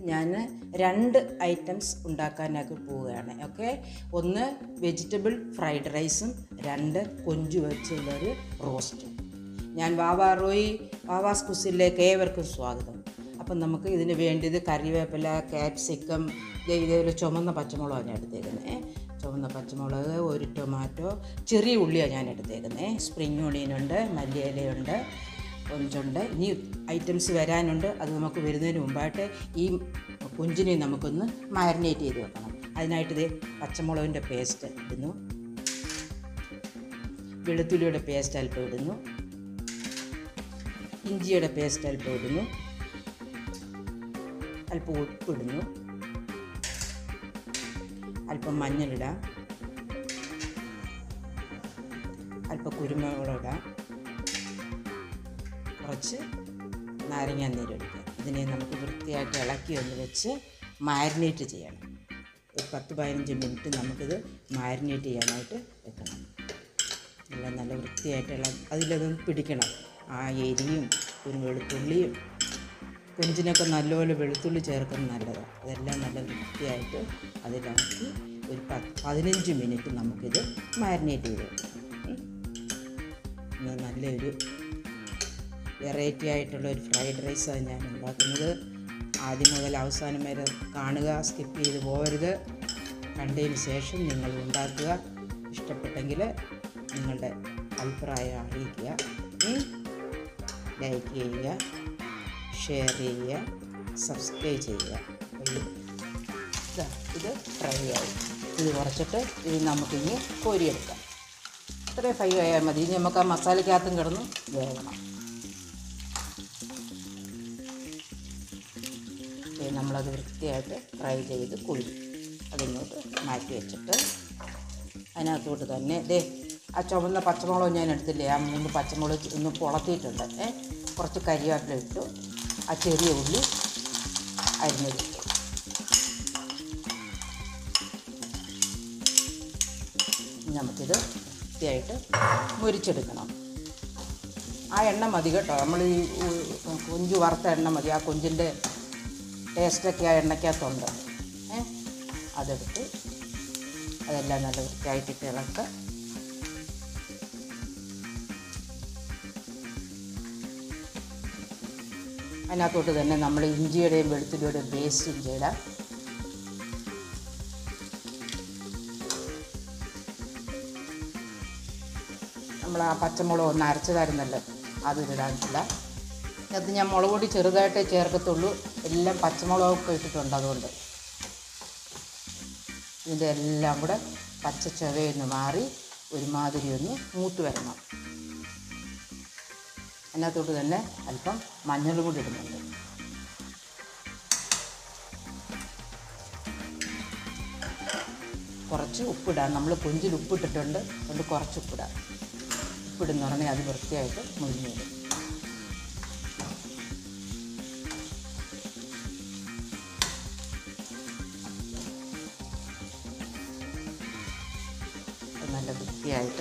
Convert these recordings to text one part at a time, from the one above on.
ഞാൻ രണ്ട് ഐറ്റംസ് ഉണ്ടാക്കാനൊക്കെ പോവുകയാണ് ഓക്കെ ഒന്ന് വെജിറ്റബിൾ ഫ്രൈഡ് റൈസും രണ്ട് കൊഞ്ചു വെച്ചുള്ളൊരു റോസ്റ്റും ഞാൻ വാവാ റോയി വാവാസ് കുസിലേക്ക് ഏവർക്കും സ്വാഗതം അപ്പം നമുക്ക് ഇതിന് വേണ്ടിയത് കറിവേപ്പില ക്യാപ്സിക്കം ദേ ഇതേപോലെ ചുമന്ന പച്ചമുളകാണ് ഞാൻ എടുത്തേക്കുന്നത് ചുവന്ന പച്ചമുളക് ഒരു ടൊമാറ്റോ ചെറിയ ഉള്ളിയാണ് ഞാൻ എടുത്തേക്കുന്നത് സ്പ്രിങ് ഓണിയനുണ്ട് മല്ലിയിലയുണ്ട് കൊഞ്ചുണ്ട് ഇനി ഐറ്റംസ് വരാനുണ്ട് അത് നമുക്ക് വരുന്നതിന് മുമ്പായിട്ട് ഈ കൊഞ്ചിനെ നമുക്കൊന്ന് മാരിനേറ്റ് ചെയ്ത് വെക്കണം അതിനായിട്ട് ഇത് പച്ചമുളകിൻ്റെ പേസ്റ്റ് ഇടുന്നു വെളുത്തുള്ളിയുടെ പേസ്റ്റ് അല്പം ഇടുന്നു ഇഞ്ചിയുടെ പേസ്റ്റ് അല്പം ഇടുന്നു അല്പം ഉപ്പിടുന്നു അല്പം മഞ്ഞളിടാം അല്പം കുരുമുളക് ഇടാം കുറച്ച് നാരങ്ങ നീരെടുക്കുക ഇതിനെ നമുക്ക് വൃത്തിയായിട്ട് ഇളക്കി ഒന്ന് വെച്ച് മാരിനേറ്റ് ചെയ്യണം ഒരു പത്ത് പതിനഞ്ച് മിനിറ്റ് നമുക്കിത് മാരിനേറ്റ് ചെയ്യാനായിട്ട് വെക്കണം എല്ലാം നല്ല വൃത്തിയായിട്ട് ഇള അതിലതൊന്ന് പിടിക്കണം ആ എരിയും ഒരു വെളുത്തുള്ളിയും കൊഞ്ചിനൊക്കെ നല്ലപോലെ വെളുത്തുള്ളി ചേർക്കുന്നത് നല്ലതാണ് അതെല്ലാം നല്ല വൃത്തിയായിട്ട് അതിലാക്കി ഒരു പത്ത് പതിനഞ്ച് മിനിറ്റ് നമുക്കിത് മാരിനേറ്റ് ചെയ്ത് വെക്കണം ഉം. ഇന്ന് നല്ലൊരു വെറൈറ്റി ആയിട്ടുള്ള ഒരു ഫ്രൈഡ് റൈസാണ് ഞാൻ ഉണ്ടാക്കുന്നത് ആദ്യം മുതൽ അവസാനം വരെ കാണുക സ്കിപ്പ് ചെയ്ത് പോകരുത് കണ്ടതിന് ശേഷം നിങ്ങൾ ഉണ്ടാക്കുക ഇഷ്ടപ്പെട്ടെങ്കിൽ നിങ്ങളുടെ അഭിപ്രായം അറിയിക്കുക ഉം. ലൈക്ക് ചെയ്യുക ഷെയർ ചെയ്യുക സബ്സ്ക്രൈബ് ചെയ്യുക ഒരു ഇതാ, ഇത് ഫ്രൈ ആയി ഇത് കുറച്ചിട്ട് ഇത് നമുക്കിനി കോരിയെടുക്കാം ഇത്രയും ഫ്രൈ ആയാൽ മതി ഇനി നമുക്ക് ആ മസാലയ്ക്കകത്തും കിടന്ന് വേകണം ഇത് നമ്മളത് വൃത്തിയായിട്ട് ഫ്രൈ ചെയ്ത് കുഴി അതിങ്ങോട്ട് മാറ്റി വെച്ചിട്ട് അതിനകത്തോട്ട് തന്നെ ദേ ആ ചുവന്ന പച്ചമുളക് ഞാൻ എടുത്തില്ലേ ആ മൂന്ന് പച്ചമുളക് ഒന്ന് പൊളത്തിയിട്ടുണ്ട് ഏ കുറച്ച് കരിവേപ്പില ഇട്ടു ആ ചെറിയ ഉള്ളി അരിഞ്ഞത് ഇട്ടു ഇനി നമുക്കിത് വൃത്തിയായിട്ട് മുരിച്ചെടുക്കണം ആ എണ്ണ മതി കേട്ടോ നമ്മൾ ഈ ഉ- കൊഞ്ച് വറുത്ത എണ്ണ മതി ആ കൊഞ്ചിൻ്റെ ടേസ്റ്റൊക്കെ ആ എണ്ണയ്ക്കകത്തുണ്ട് ഏ അതെടുത്ത് അതെല്ലാം നല്ല വൃത്തിയായിട്ടിട്ട് ഇളക്കുക അതിനകത്തോട്ട് തന്നെ നമ്മൾ ഇഞ്ചിയുടെയും വെളുത്തുള്ളിയുടെയും പേസ്റ്റ് ഇഞ്ചി ഇടാം നമ്മൾ ആ പച്ചമുളക് ഒന്ന് അരച്ചതായിരുന്നല്ലോ അത് ഇടാനില്ല അത് ഞാൻ മുളക് പൊടി ചെറുതായിട്ടേ ചേർക്കത്തുള്ളൂ എല്ലാം പച്ചമുളകൊക്കെ ഇട്ടിട്ടുണ്ട് അതുകൊണ്ട് ഇതിൻ്റെ എല്ലാം കൂടെ പച്ച ചുവയൊന്ന് മാറി ഒരുമാതിരി ഒന്ന് മൂത്ത് വരണം അതിനകത്തോട്ട് തന്നെ അല്പം മഞ്ഞളും കൂടി ഇടുന്നുണ്ട് കുറച്ച് ഉപ്പിടാം നമ്മൾ കൊഞ്ചിൽ ഉപ്പിട്ടിട്ടുണ്ട് അതുകൊണ്ട് കുറച്ച് ഉപ്പിടാം ഉപ്പിടുന്ന പറഞ്ഞാൽ അത് വൃത്തിയായിട്ട് മുരിഞ്ഞു വരും അത് നല്ല വൃത്തിയായിട്ട്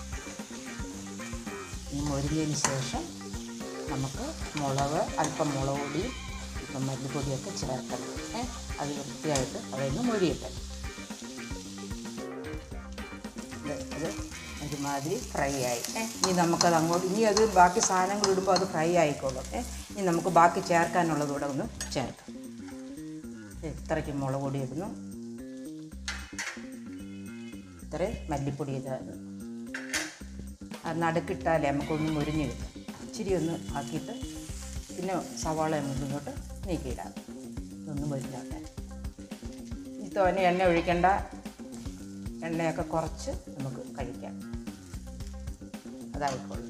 ഈ മൊരിഞ്ഞതിന് ശേഷം നമുക്ക് മുളക് അല്പം മുളക് പൊടിയും ഇപ്പം മല്ലിപ്പൊടിയൊക്കെ ചേർക്കണം ഏ അത് വൃത്തിയായിട്ട് അതൊന്ന് മൊരിയട്ടെ ഇത് അത് ഒരുമാതിരി ഫ്രൈ ആയി ഏ ഇനി നമുക്കത് അങ്ങോട്ട് ഇനി അത് ബാക്കി സാധനങ്ങൾ ഇടുമ്പോൾ അത് ഫ്രൈ ആയിക്കോളും ഏ ഇനി നമുക്ക് ബാക്കി ചേർക്കാനുള്ളത് കൂടെ ഒന്ന് ചേർക്കാം ഇത് ഇത്രയ്ക്ക് മുളക് പൊടി ഇടുന്നു ഇത്രയും മല്ലിപ്പൊടി ഇതായിരുന്നു അത് നടുക്കിട്ടാലേ നമുക്കൊന്ന് മുരിഞ്ഞ് കിട്ടും ഇച്ചിരി ഒന്ന് ആക്കിയിട്ട് പിന്നെ സവാള ഇങ്ങോട്ട് നീക്കിയിടാം ഇതൊന്ന് മുരിഞ്ഞോട്ടെ ഈ തോനെ എണ്ണ ഒഴിക്കേണ്ട എണ്ണയൊക്കെ കുറച്ച് നമുക്ക് കഴിക്കാം അതായിക്കോളും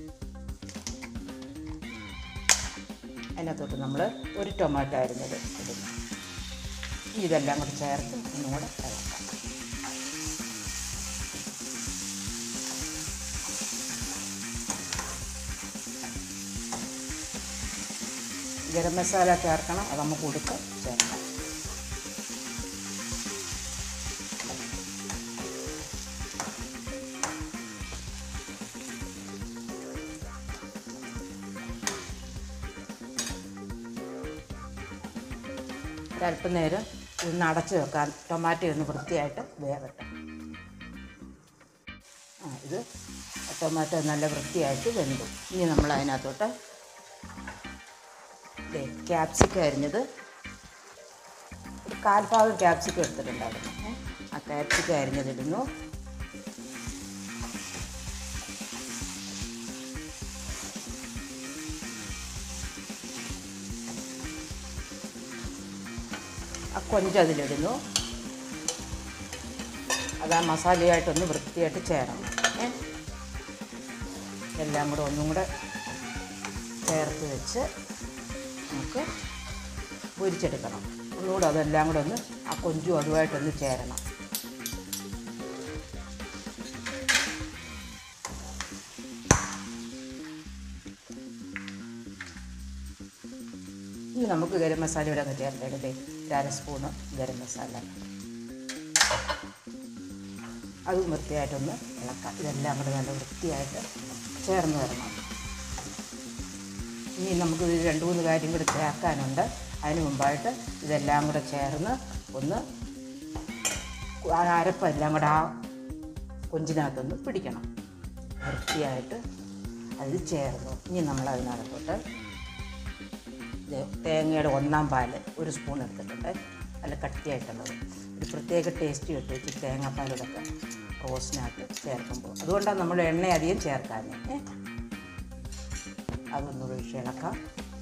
അതിനകത്തോട്ട് നമ്മൾ ഒരു ടൊമാറ്റോ ആയിരുന്നത് ഇടുന്നു ഇതെല്ലാം കൂടി ചേർത്ത് ഒന്നും കൂടെ ഇളക്കാം ഗരം മസാല ചേർക്കണം അത് നമുക്ക് ഉടുക്ക ചേർക്കാം ഇത് അല്പം നേരം ഒന്ന് അടച്ച് വെക്കാൻ ടൊമാറ്റോ ഒന്ന് വൃത്തിയായിട്ട് വേവട്ടെ ആ ഇത് ടൊമാറ്റോ നല്ല വൃത്തിയായിട്ട് വെന്തു ഇനി നമ്മൾ അതിനകത്തോട്ട് ക്യാപ്സിക്കം അരിഞ്ഞത് ഒരു കാൽഭാഗം ക്യാപ്സിക്കം എടുത്തിട്ടുണ്ടായിരുന്നു ഏ. ആ ക്യാപ്സിക്കം അരിഞ്ഞതിടുന്നു ആ കൊഞ്ച് അതിലിടുന്നു അത് ആ മസാലയായിട്ടൊന്ന് വൃത്തിയായിട്ട് ചേരണം ഏ എല്ലാം കൂടെ ഒന്നും കൂടെ ചേർത്ത് വെച്ച് നമുക്ക് പൊരിച്ചെടുക്കണം ഒന്നുകൂടെ അതെല്ലാം കൂടെ ഒന്ന് ആ കൊഞ്ചും അതുമായിട്ടൊന്ന് ചേരണം ഇനി നമുക്ക് ഗരം മസാലയുടെ അങ്ങ് ചേർത്തേക്കട്ടെ ഒരു അര സ്പൂണ് ഗരം മസാല അതും വൃത്തിയായിട്ടൊന്ന് ഇളക്കാം ഇതെല്ലാം കൂടെ നല്ല വൃത്തിയായിട്ട് ചേർന്ന് വരണം ഇനി നമുക്ക് ഇത് രണ്ട് മൂന്ന് കാര്യം കൂടി ചേർക്കാനുണ്ട് അതിന് മുമ്പായിട്ട് ഇതെല്ലാം കൂടെ ചേർന്ന് ഒന്ന് ആ അരപ്പെല്ലാം കൂടെ ആ കൊഞ്ചിനകത്തൊന്ന് പിടിക്കണം വൃത്തിയായിട്ട് അതിൽ ചേർന്നു ഇനി നമ്മൾ അതിനകത്തോട്ട് ഇത് തേങ്ങയുടെ ഒന്നാം പാല് ഒരു സ്പൂൺ എടുത്തിട്ടുണ്ട് നല്ല കട്ടിയായിട്ടുള്ളത് ഒരു പ്രത്യേക ടേസ്റ്റ് കിട്ടും ഇച്ചിരി തേങ്ങാപ്പാലിടൊക്കെ റോസിനകത്ത് ചേർക്കുമ്പോൾ അതുകൊണ്ടാണ് നമ്മൾ എണ്ണ അധികം ചേർക്കാൻ ഏ അതൊന്ന് ഒഴിച്ച് ഇളക്കാം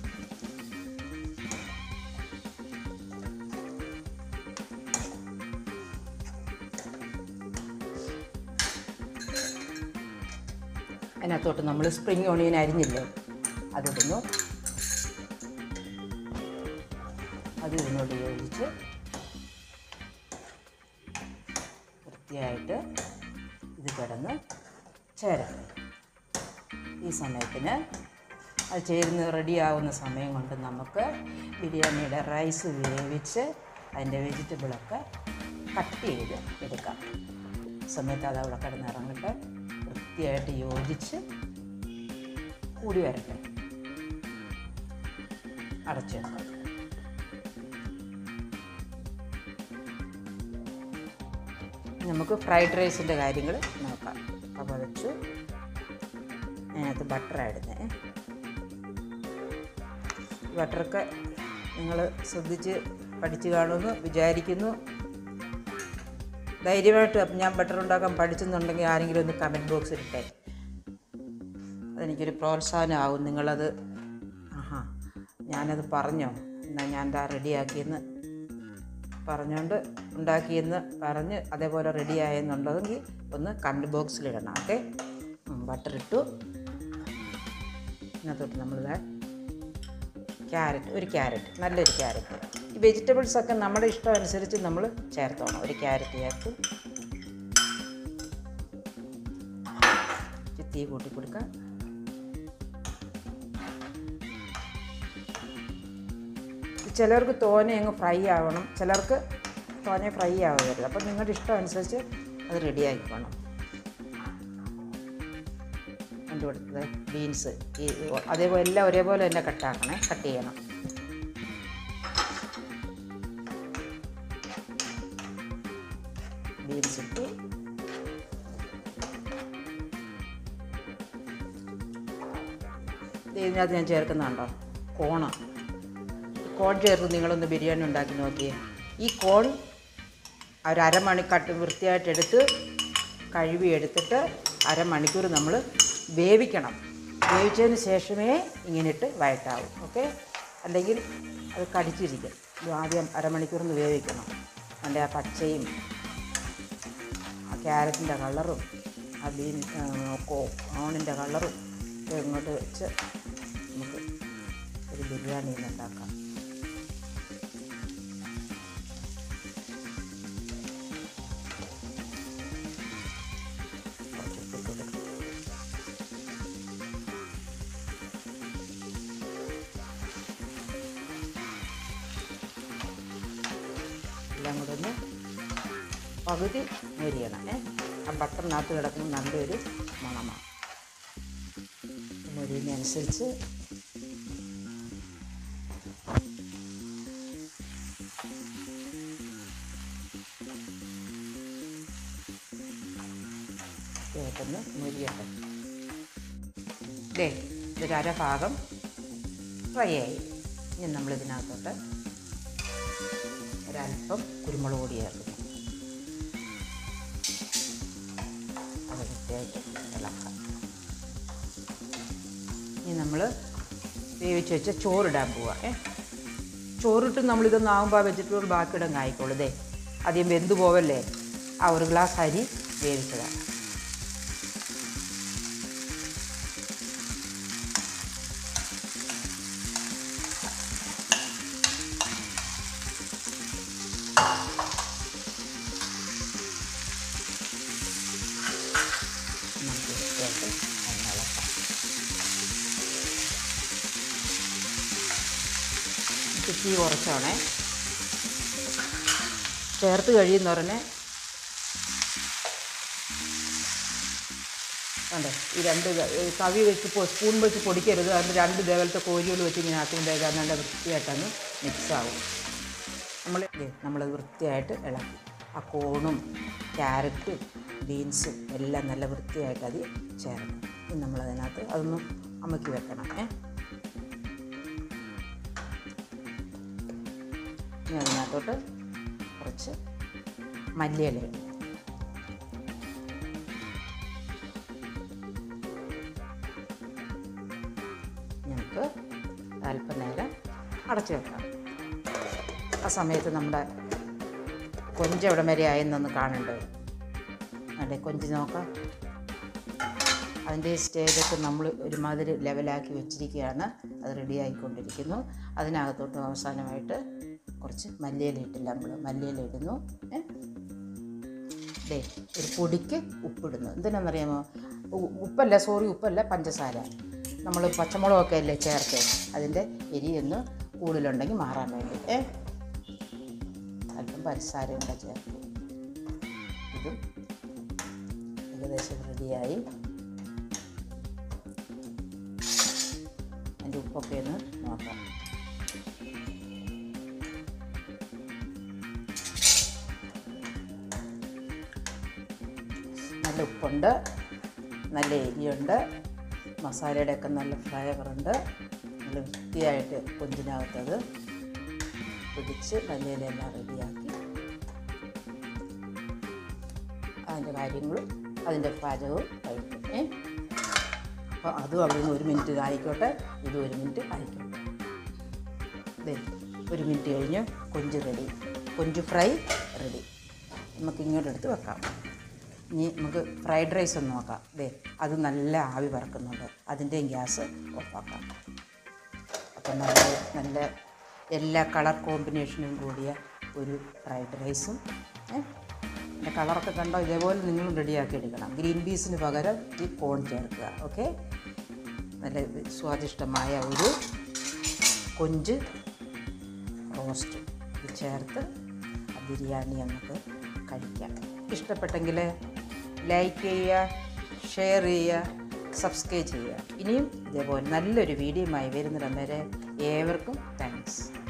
അതിനകത്തോട്ട് നമ്മൾ സ്പ്രിങ് ഓണിയൻ അരിഞ്ഞില്ലേ അതിടുന്നു അത് ഇതിനോട് യോജിച്ച് വൃത്തിയായിട്ട് ഇത് കിടന്ന് ചേരട്ടെ ഈ സമയത്തിന് അത് ചേരുന്ന റെഡിയാവുന്ന സമയം കൊണ്ട് നമുക്ക് ബിരിയാണിയുടെ റൈസ് വേവിച്ച് അതിൻ്റെ വെജിറ്റബിളൊക്കെ കട്ട് ചെയ്ത് എടുക്കാം ഈ സമയത്ത് അത് അവിടെ കിടന്നിറങ്ങട്ടെ വൃത്തിയായിട്ട് യോജിച്ച് കൂടി വരട്ടെ അടച്ചു വെക്കാം നമുക്ക് ഫ്രൈഡ് റൈസിൻ്റെ കാര്യങ്ങൾ നോക്കാം അപ്പോൾ വെച്ചു അതിനകത്ത് ബട്ടറാണ് ഇടുന്നത് ബട്ടറൊക്കെ നിങ്ങൾ ശ്രദ്ധിച്ച് പഠിച്ചു കാണുമെന്ന് വിചാരിക്കുന്നു ധൈര്യമായിട്ട് ഞാൻ ബട്ടർ ഉണ്ടാക്കാൻ പഠിച്ചെന്നുണ്ടെങ്കിൽ ആരെങ്കിലും ഒന്ന് കമൻറ്റ് ബോക്സിൽ ഇട്ടേ അതെനിക്കൊരു പ്രോത്സാഹനമാവും നിങ്ങളത് ആഹാ ഞാനത് പറഞ്ഞോ എന്നാൽ ഞാൻ എന്താ റെഡിയാക്കിയെന്ന് പറഞ്ഞുകൊണ്ട് ഉണ്ടാക്കിയെന്ന് പറഞ്ഞ് അതേപോലെ റെഡി ആയെന്നുണ്ടെങ്കിൽ ഒന്ന് കമൻറ്റ് ബോക്സിലിടണം ഓക്കെ ബട്ടർ ഇട്ടു ഇതിനകത്തോട്ട് നമ്മളിത് ക്യാരറ്റ് ഒരു ക്യാരറ്റ് നല്ലൊരു ക്യാരറ്റ് ഈ വെജിറ്റബിൾസൊക്കെ നമ്മുടെ ഇഷ്ടം അനുസരിച്ച് നമ്മൾ ചേർത്തോണം ഒരു ക്യാരറ്റ് ചേർത്ത് ഇച്ചിരി തീ കൂട്ടി കൊടുക്കാം ചിലർക്ക് തോനെ അങ്ങ് ഫ്രൈ ആവണം ചിലർക്ക് തോനെ ഫ്രൈ ആവരുത് അപ്പം നിങ്ങളുടെ ഇഷ്ടം അനുസരിച്ച് അത് റെഡി ആക്കിക്കോണം കണ്ടുപിടുത്തത് ബീൻസ് ഈ അതേപോലെ എല്ലാം ഒരേപോലെ തന്നെ കട്ടാക്കണേ കട്ട് ചെയ്യണം ബീൻസ് ഇട്ട് ഇത് ഇതിനകത്ത് ഞാൻ ചേർക്കുന്നുണ്ടോ കോണ കോൺ ചേർത്ത് നിങ്ങളൊന്ന് ബിരിയാണി ഉണ്ടാക്കി നോക്കിയേ ഈ കോൺ ഒരു അരമണിക്കട്ട് വൃത്തിയായിട്ട് എടുത്ത് കഴുകി എടുത്തിട്ട് അരമണിക്കൂർ നമ്മൾ വേവിക്കണം വേവിച്ചതിന് ശേഷമേ ഇങ്ങനെ ഇട്ട് വയറ്റാവൂ ഓക്കെ അല്ലെങ്കിൽ അത് കടിച്ചിരിക്കും ഇത് ആദ്യം അരമണിക്കൂർ ഒന്ന് വേവിക്കണം അതിൻ്റെ ആ പച്ചയും ആ ക്യാരറ്റിൻ്റെ കളറും ആ ബീൻ കോണിൻ്റെ കളറും ഒക്കെ ഇങ്ങോട്ട് വെച്ച് നമുക്ക് ഒരു ബിരിയാണി ഇന്ന് ഉണ്ടാക്കാം കുറച്ച് ഉപ്പിട്ട് കൊടുക്കാം എല്ലാം കൂടെ ഒന്ന് പകുതി മൊരിയണം ഏ ആ ബട്ടറിനകത്ത് കിടക്കുന്ന നല്ലൊരു മണമാണ് മൊരിയുന്നതനുസരിച്ച് നന്നായിട്ടൊന്ന് മുരിയട്ടെ ദേ ഇതൊരു അര ഭാഗം ഫ്രൈ ആയി ഇനി നമ്മളിതിനകത്തോട്ട് ഒരല്പം കുരുമുളക് പൊടി ചേർക്കുന്നു അത് വൃത്തിയായിട്ട് ഇളക്കാം ഇനി നമ്മൾ വേവിച്ച് വെച്ച ചോറിടാൻ പോവാം ഏ ചോറിട്ട് നമ്മളിതൊന്ന് ആകുമ്പോൾ വെജിറ്റബിൾ ബാക്കിയിടം കായിക്കോളൂ ഇതേ ആദ്യം വെന്ത് പോവല്ലേ ആ ഒരു ഗ്ലാസ് അരി വേവിച്ചതാണ് നമുക്ക് വൃത്തിയായിട്ട് ഒന്ന് ഇളക്കാം ഇത് തീ കുറച്ചാണേ ചേർത്ത് കഴിയുന്നവരനെ അതെ ഈ രണ്ട് ക- ഈ കവി വെച്ച് പൊ- സ്പൂൺ വെച്ച് പൊടിക്കരുത് അതിൻ്റെ രണ്ട് ദേവലത്തെ കോരികൾ വെച്ച് ഇങ്ങനെ ആക്കുമ്പോഴേക്ക് അത് നല്ല വൃത്തിയായിട്ടങ്ങ് മിക്സ് ആവും നമ്മൾ നമ്മളത് വൃത്തിയായിട്ട് ഇളക്കി ആ കോണും ക്യാരറ്റും ബീൻസും എല്ലാം നല്ല വൃത്തിയായിട്ട് അത് ചേർക്കണം ഇനി നമ്മളതിനകത്ത് അതൊന്ന് അമക്കി വെക്കണം ഏ ഇനി അതിനകത്തോട്ട് കുറച്ച് മല്ലിയില ഇടും ഞങ്ങൾക്ക് അല്പനേരം അടച്ചു വെക്കാം ആ സമയത്ത് നമ്മുടെ കൊഞ്ച് എവിടെ വരെ ആയെന്നൊന്ന് കാണേണ്ടത് അതെ കൊഞ്ച് നോക്കാം അതിൻ്റെ സ്റ്റേജൊക്കെ നമ്മൾ ഒരുമാതിരി ലെവലാക്കി വെച്ചിരിക്കുകയാണ് അത് റെഡി ആയിക്കൊണ്ടിരിക്കുന്നു അതിനകത്തോട്ട് അവസാനമായിട്ട് കുറച്ച് മല്ലിയില ഇട്ടില്ല നമ്മൾ മല്ലിയില ഇടുന്നു ഏ? ദേ ഒരു പൊടിക്ക് ഉപ്പിടുന്നു എന്തിനാണെന്നറിയാമോ ഉ- ഉപ്പല്ല സോറി ഉപ്പല്ല പഞ്ചസാര നമ്മൾ പച്ചമുളകൊക്കെ അല്ലേ ചേർത്ത് അതിൻ്റെ എരിയൊന്ന് കൂടുതലുണ്ടെങ്കിൽ മാറാൻ വേണ്ടി ഏ അല്പം പഞ്ചസാരയും കൂടെ ചേർത്ത് ഇതും ഏകദേശം റെഡിയായി അതിൻ്റെ ഉപ്പൊക്കെ ഒന്ന് നോക്കാം നല്ല ഉപ്പുണ്ട് നല്ല എരിയുണ്ട് മസാലയുടെ ഒക്കെ നല്ല ഫ്ലേവറുണ്ട് നല്ല വൃത്തിയായിട്ട് കൊഞ്ചിനകത്തത് പിടിച്ച് മല്ലിയിലെല്ലാം റെഡിയാക്കി അതിൻ്റെ കാര്യങ്ങളും അതിൻ്റെ പാചകവും കഴിക്കും ഏ അപ്പോൾ അതും അവിടെ നിന്ന് ഒരു മിനിറ്റ് ആയിക്കോട്ടെ ഇതും ഒരു മിനിറ്റ് ആയിക്കോട്ടെ ദേ ഒരു മിനിറ്റ് കഴിഞ്ഞ് കൊഞ്ച് റെഡി കൊഞ്ച് ഫ്രൈ റെഡി നമുക്ക് ഇങ്ങോട്ട് എടുത്ത് വെക്കാം ഇനി നമുക്ക് ഫ്രൈഡ് റൈസ് ഒന്ന് നോക്കാം ദേ അത് നല്ല ആവി പറക്കുന്നുണ്ട് അതിൻ്റെയും ഗ്യാസ് ഓഫാക്കാം അപ്പം നല്ല നല്ല എല്ലാ കളർ കോമ്പിനേഷനും കൂടിയ ഒരു ഫ്രൈഡ് റൈസും എൻ്റെ കളറൊക്കെ കണ്ടോ ഇതേപോലെ നിങ്ങളും റെഡിയാക്കി എടുക്കണം ഗ്രീൻ പീസിന് പകരം ഈ കോൺ ചേർക്കുക ഓക്കെ നല്ല സ്വാദിഷ്ടമായ ഒരു കൊഞ്ച് റോസ്റ്റ് ഇത് ചേർത്ത് ആ ബിരിയാണി നമുക്ക് കഴിക്കാം ഇഷ്ടപ്പെട്ടെങ്കിൽ ലൈക്ക് ചെയ്യുക ഷെയർ ചെയ്യുക സബ്സ്ക്രൈബ് ചെയ്യുക ഇനിയും ഇതേപോലെ നല്ലൊരു വീഡിയോയുമായി വരുന്നിടം വരെ ഏവർക്കും താങ്ക്സ്